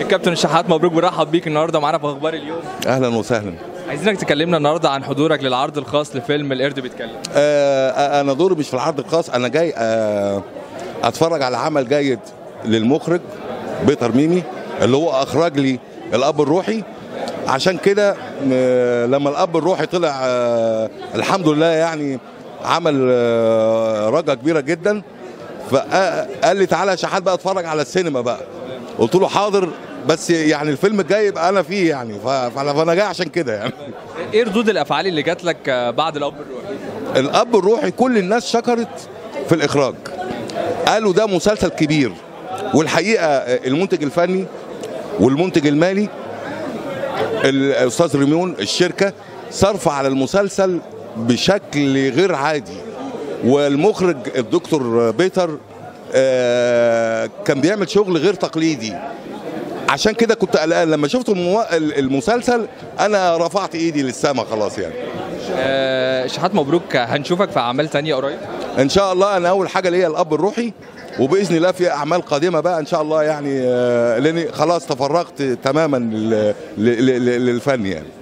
كابتن الشحات مبروك برحب بيك النهارده معانا في اخبار اليوم اهلا وسهلا عايزينك تكلمنا النهارده عن حضورك للعرض الخاص لفيلم القرد بيتكلم آه انا دوري مش في العرض الخاص انا جاي آه اتفرج على عمل جيد للمخرج بيتر ميمي اللي هو اخرج لي الاب الروحي عشان كده آه لما الاب الروحي طلع آه الحمد لله يعني عمل آه رجعه كبيره جدا فقال لي تعالى يا شحات بقى اتفرج على السينما بقى قلت له حاضر بس يعني الفيلم الجاي يبقى انا فيه يعني ف- فانا فأنا جاي عشان كده يعني ايه ردود الافعال اللي جات لك آه، بعد الاب الروحي الاب الروحي كل الناس شكرت في الاخراج قالوا ده مسلسل كبير والحقيقه المنتج الفني والمنتج المالي الاستاذ ريمون الشركه صرف على المسلسل بشكل غير عادي والمخرج الدكتور بيتر آه، كان بيعمل شغل غير تقليدي عشان كده كنت قلقان لما شفت المو- المسلسل انا رفعت ايدي للسما خلاص يعني آه، شحات مبروك هنشوفك في اعمال تانية قريب ان شاء الله انا اول حاجه ليا الاب الروحي وباذن الله في اعمال قادمه بقى ان شاء الله يعني آه، لاني خلاص تفرغت تماما لل- لل- لل- للفن يعني